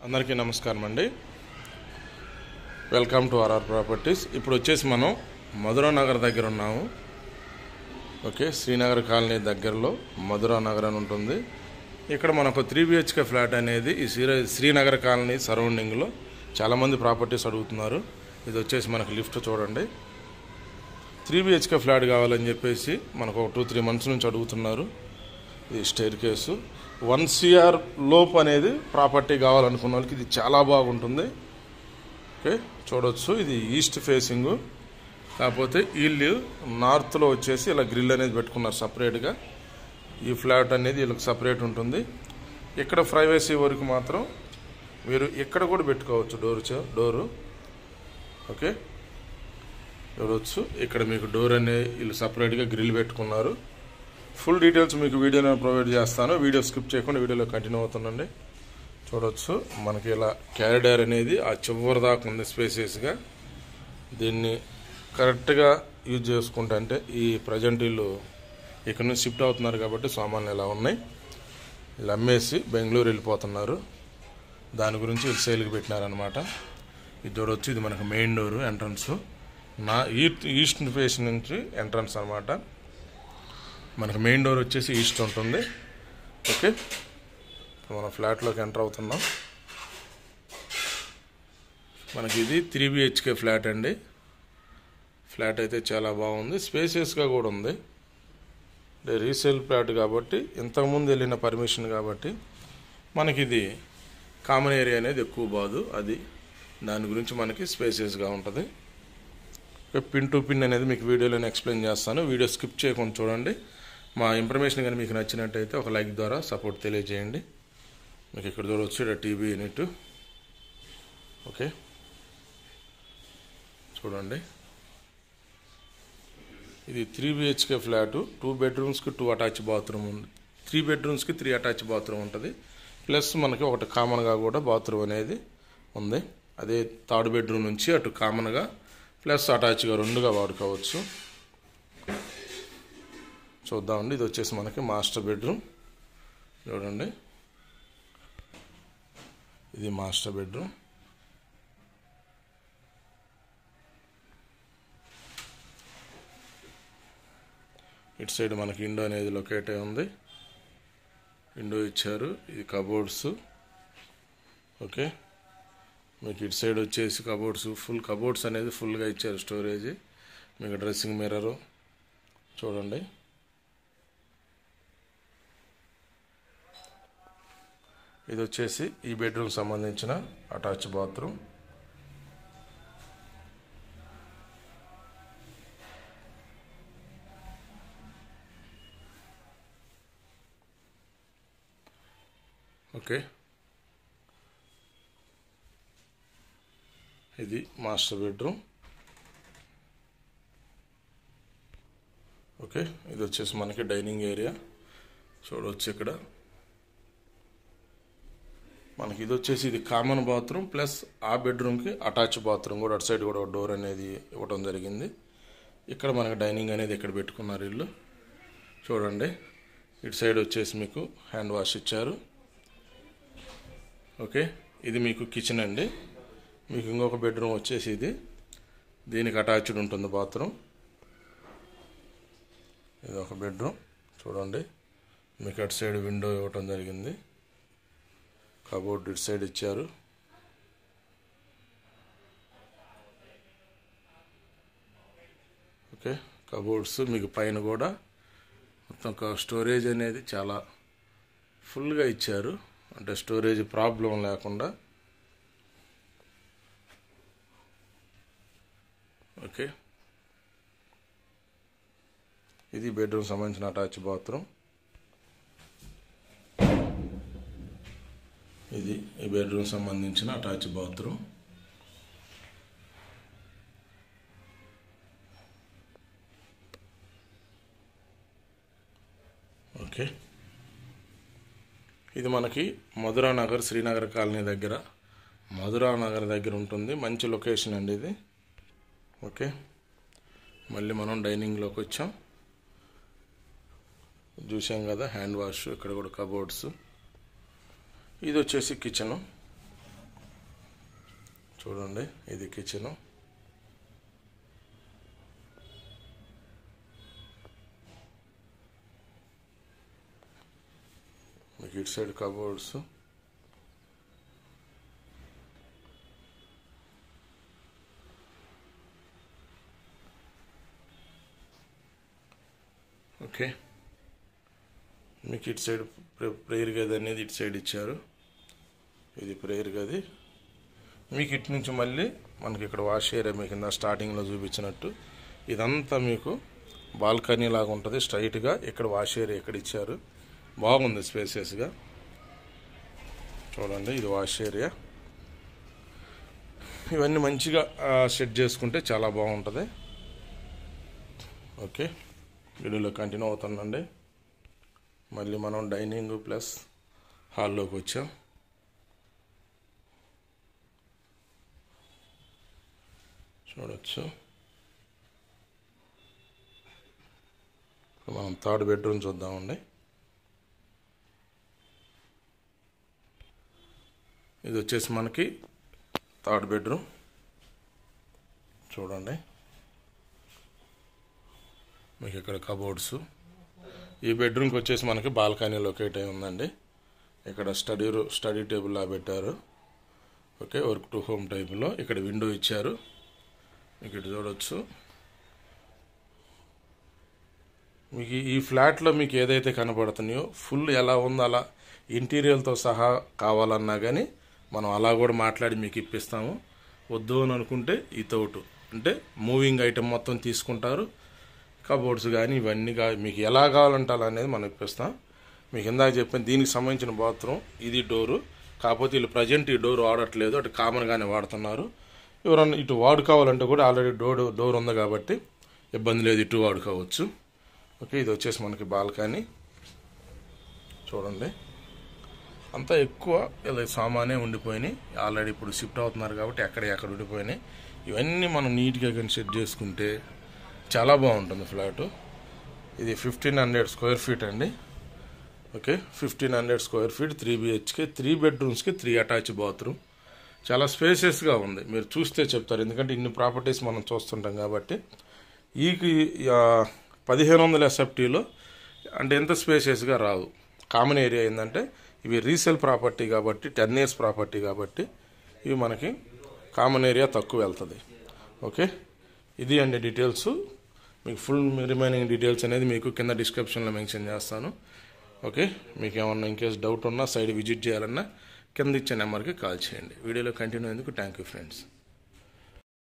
అందరికీ నమస్కారం అండి వెల్కమ్ టు ఆర్ఆర్ ప్రాపర్టీస్ ఇప్పుడు వచ్చేసి మనం మధురా నగర్ దగ్గర ఉన్నాము ఓకే శ్రీనగర్ కాలనీ దగ్గరలో మధురా నగర్ అని ఉంటుంది ఇక్కడ మనకు త్రీ బిహెచ్కే ఫ్లాట్ అనేది ఈ శ్రీ శ్రీనగర్ కాలనీ సరౌండింగ్లో చాలామంది ప్రాపర్టీస్ అడుగుతున్నారు ఇది వచ్చేసి మనకు లిఫ్ట్ చూడండి త్రీ బిహెచ్కే ఫ్లాట్ కావాలని చెప్పేసి మనకు ఒక టూ త్రీ మంత్స్ నుంచి అడుగుతున్నారు ఇది స్టేర్ కేసు వన్ సిఆర్ లోప్ అనేది ప్రాపర్టీ కావాలనుకున్న వాళ్ళకి ఇది చాలా బాగుంటుంది ఓకే చూడొచ్చు ఇది ఈస్ట్ ఫేసింగ్ కాకపోతే వీళ్ళు నార్త్లో వచ్చేసి ఇలా గ్రిల్ అనేది పెట్టుకున్నారు సపరేట్గా ఈ ఫ్లాట్ అనేది వీళ్ళకి సపరేట్ ఉంటుంది ఇక్కడ ప్రైవసీ వరకు మాత్రం మీరు ఇక్కడ కూడా పెట్టుకోవచ్చు డోర్ డోరు ఓకే చూడవచ్చు ఇక్కడ మీకు డోర్ అనే వీళ్ళు సపరేట్గా గ్రిల్ పెట్టుకున్నారు ఫుల్ డీటెయిల్స్ మీకు వీడియోలో ప్రొవైడ్ చేస్తాను వీడియో స్కిప్ చేయకుండా వీడియోలో కంటిన్యూ అవుతుందండి చూడవచ్చు మనకి ఇలా క్యారిడార్ అనేది ఆ చివరి దాకా ఉంది స్పేసెస్గా దీన్ని కరెక్ట్గా యూజ్ చేసుకుంటే అంటే ఈ ప్రజెంట్ వీళ్ళు ఇక్కడ నుంచి షిఫ్ట్ అవుతున్నారు కాబట్టి సామాన్లు ఇలా ఉన్నాయి వీళ్ళు అమ్మేసి బెంగళూరు వెళ్ళిపోతున్నారు దాని గురించి వీళ్ళు సేల్కి పెట్టినారనమాట ఇది చూడవచ్చు ఇది మనకు మెయిన్ డోర్ ఎంట్రన్స్ నా ఈస్ట్ ఈస్ట్ ఫేస్ నుంచి ఎంట్రన్స్ అనమాట మనకు మెయిన్ డోర్ వచ్చేసి ఈస్ట్ ఉంటుంది ఓకే ఇప్పుడు మనం ఫ్లాట్లోకి ఎంటర్ అవుతున్నాం మనకి ఇది త్రీ బిహెచ్కే ఫ్లాట్ అండి ఫ్లాట్ అయితే చాలా బాగుంది స్పేసియస్గా కూడా ఉంది అంటే రీసేల్ ఫ్లాట్ కాబట్టి ఇంతకుముందు వెళ్ళిన పర్మిషన్ కాబట్టి మనకి ఇది కామన్ ఏరియా అనేది ఎక్కువ బాదు అది దాని గురించి మనకి స్పేసియస్గా ఉంటుంది పిన్ టు పిన్ అనేది మీకు వీడియోలో ఎక్స్ప్లెయిన్ చేస్తాను వీడియో స్కిప్ చేయకుండా చూడండి మా ఇన్ఫర్మేషన్ కానీ మీకు నచ్చినట్టయితే ఒక లైక్ ద్వారా సపోర్ట్ తెలియజేయండి మీకు ఇక్కడ చూడవచ్చు ఇక్కడ టీవీ యూనిట్ ఓకే చూడండి ఇది త్రీ బిహెచ్కే ఫ్లాటు టూ బెడ్రూమ్స్కి టూ అటాచ్ బాత్రూమ్ ఉంది త్రీ బెడ్రూమ్స్కి త్రీ అటాచ్ బాత్రూమ్ ఉంటుంది ప్లస్ మనకి ఒకటి కామన్గా కూడా బాత్రూమ్ అనేది ఉంది అదే థర్డ్ బెడ్రూమ్ నుంచి అటు కామన్గా ప్లస్ అటాచ్గా రెండుగా వాడుకోవచ్చు చూద్దామండి ఇది వచ్చేసి మనకి మాస్టర్ బెడ్రూమ్ చూడండి ఇది మాస్టర్ బెడ్రూమ్ ఇటు సైడ్ మనకి ఇండో అనేది లొకేట్ అయి ఉంది విండో ఇచ్చారు ఇది కబోర్డ్స్ ఓకే మీకు ఇటు సైడ్ వచ్చేసి కబోర్డ్స్ ఫుల్ కబోర్డ్స్ అనేది ఫుల్గా ఇచ్చారు స్టోరేజ్ మీకు డ్రెస్సింగ్ మిర్రరు చూడండి ఇది వచ్చేసి ఈ బెడ్రూమ్ సంబంధించిన అటాచ్ బాత్రూమ్ ఓకే ఇది మాస్టర్ బెడ్రూమ్ ఓకే ఇది వచ్చేసి మనకి డైనింగ్ ఏరియా చూడవచ్చు ఇక్కడ మనకి ఇది వచ్చేసి ఇది కామన్ బాత్రూమ్ ప్లస్ ఆ బెడ్రూమ్కి అటాచ్ బాత్రూమ్ కూడా అటు సైడ్ కూడా ఒక డోర్ అనేది ఇవ్వడం జరిగింది ఇక్కడ మనకి డైనింగ్ అనేది ఇక్కడ పెట్టుకున్నారు ఇల్లు చూడండి ఇటు సైడ్ వచ్చేసి మీకు హ్యాండ్ వాష్ ఇచ్చారు ఓకే ఇది మీకు కిచెన్ అండి మీకు ఇంకొక బెడ్రూమ్ వచ్చేసి ఇది దీనికి అటాచ్డ్ ఉంటుంది బాత్రూమ్ ఇది ఒక బెడ్రూమ్ చూడండి మీకు అటు సైడ్ విండో ఇవ్వటం జరిగింది కబోర్డ్ ఇటు సైడ్ ఇచ్చారు ఓకే కబోర్డ్స్ మీకు పైన కూడా మొత్తం స్టోరేజ్ అనేది చాలా ఫుల్గా ఇచ్చారు అంటే స్టోరేజ్ ప్రాబ్లం లేకుండా ఓకే ఇది బెడ్రూమ్ సంబంధించిన అటాచ్ బాత్రూమ్ ఇది ఈ బెడ్రూమ్ సంబంధించిన అటాచ్ బాత్రూమ్ ఓకే ఇది మనకి మధురా నగర్ శ్రీనగర్ కాలనీ దగ్గర మధురా నగర్ దగ్గర ఉంటుంది మంచి లొకేషన్ అండి ఇది ఓకే మళ్ళీ మనం డైనింగ్లోకి వచ్చాం చూసాం కదా హ్యాండ్ వాష్ ఇక్కడ కూడా కబోర్డ్స్ ఇది వచ్చేసి కిచెను చూడండి ఇది కిచెను మీకు ఇటు సైడ్ కబోర్డ్స్ ఓకే మీకు ఇటు సైడ్ ప్రేయర్ గది అనేది ఇటు సైడ్ ఇచ్చారు ఇది ప్రేయర్ గది మీకు ఇటు నుంచి మళ్ళీ మనకి ఇక్కడ వాష్ ఏరియా మీకు కింద స్టార్టింగ్లో చూపించినట్టు ఇదంతా మీకు బాల్కనీ లాగా ఉంటుంది స్ట్రైట్గా ఇక్కడ వాష్ ఏరియా ఇక్కడ ఇచ్చారు బాగుంది స్పేసెస్గా చూడండి ఇది వాష్ ఏరియా ఇవన్నీ మంచిగా సెట్ చేసుకుంటే చాలా బాగుంటుంది ఓకే వీడియోలో కంటిన్యూ అవుతుందండి మళ్ళీ మనం డైనింగ్ ప్లస్ హాల్లోకి వచ్చాం చూడొచ్చు ఇప్పుడు మనం థర్డ్ బెడ్రూమ్ చూద్దామండి ఇది వచ్చేసి మనకి థర్డ్ బెడ్రూమ్ చూడండి మీకు ఇక్కడ కబోర్డ్స్ ఈ బెడ్రూమ్కి వచ్చేసి మనకి బాల్కనీ లొకేట్ అయి ఉందండి ఇక్కడ స్టడీ రూ స్టడీ టేబుల్ లా పెట్టారు ఓకే వర్క్ టు హోమ్ టైపులో ఇక్కడ విండో ఇచ్చారు మీకు ఇటు చూడవచ్చు మీకు ఈ ఫ్లాట్లో మీకు ఏదైతే కనపడుతున్నాయో ఫుల్ ఎలా ఉందో అలా ఇంటీరియర్తో సహా కావాలన్నా కానీ మనం అలా కూడా మాట్లాడి మీకు ఇప్పిస్తాము వద్దు అని అనుకుంటే ఈ తోటు అంటే మూవింగ్ ఐటెం మొత్తం తీసుకుంటారు కబోర్డ్స్ కానీ ఇవన్నీ కా మీకు ఎలా కావాలంటే అలా అనేది మనం ఇప్పిస్తాం మీకు ఇందాక చెప్పిన దీనికి సంబంధించిన బాత్రూమ్ ఇది డోరు కాకపోతే వీళ్ళు ప్రజెంట్ ఈ డోర్ వాడట్లేదు అటు కామన్గానే వాడుతున్నారు ఎవరన్నా ఇటు వాడుకోవాలంటే కూడా ఆల్రెడీ డోర్ డోర్ ఉంది కాబట్టి ఇబ్బంది లేదు ఇటు వాడుకోవచ్చు ఓకే ఇది వచ్చేసి మనకి బాల్కనీ చూడండి అంతా ఎక్కువ ఇలా సామానే ఉండిపోయినాయి ఆల్రెడీ ఇప్పుడు షిఫ్ట్ అవుతున్నారు కాబట్టి ఎక్కడ ఎక్కడ ఉండిపోయినాయి ఇవన్నీ మనం నీట్గా కానీ సెట్ చేసుకుంటే చాలా బాగుంటుంది ఫ్లాట్ ఇది ఫిఫ్టీన్ హండ్రెడ్ స్క్వేర్ ఫీట్ అండి okay fifteen hundred square feet three BHK three బెడ్రూమ్స్కి త్రీ అటాచ్ బాత్రూమ్ చాలా స్పేసెస్గా ఉంది మీరు చూస్తే చెప్తారు ఎందుకంటే ఇన్ని ప్రాపర్టీస్ మనం చూస్తుంటాం కాబట్టి ఈ పదిహేను వందల ఎస్ఎఫ్టీలో అంటే ఎంత స్పేసెస్గా రావు కామన్ ఏరియా ఏంటంటే ఇవి రీసేల్ ప్రాపర్టీ కాబట్టి టెన్ ఇయర్స్ ప్రాపర్టీ కాబట్టి ఇవి మనకి కామన్ ఏరియా తక్కువ వెళ్తుంది ఓకే ఇది అండి డీటెయిల్స్ మీకు ఫుల్ రిమైనింగ్ డీటెయిల్స్ అనేది మీకు కింద డిస్క్రిప్షన్లో మెన్షన్ చేస్తాను ఓకే మీకు ఏమన్నా ఇన్కేస్ డౌట్ ఉన్నా సైడ్ విజిట్ చేయాలన్నా కింద ఇచ్చే నెంబర్కి కాల్ చేయండి వీడియోలో కంటిన్యూ అయ్యేందుకు థ్యాంక్ యూ ఫ్రెండ్స్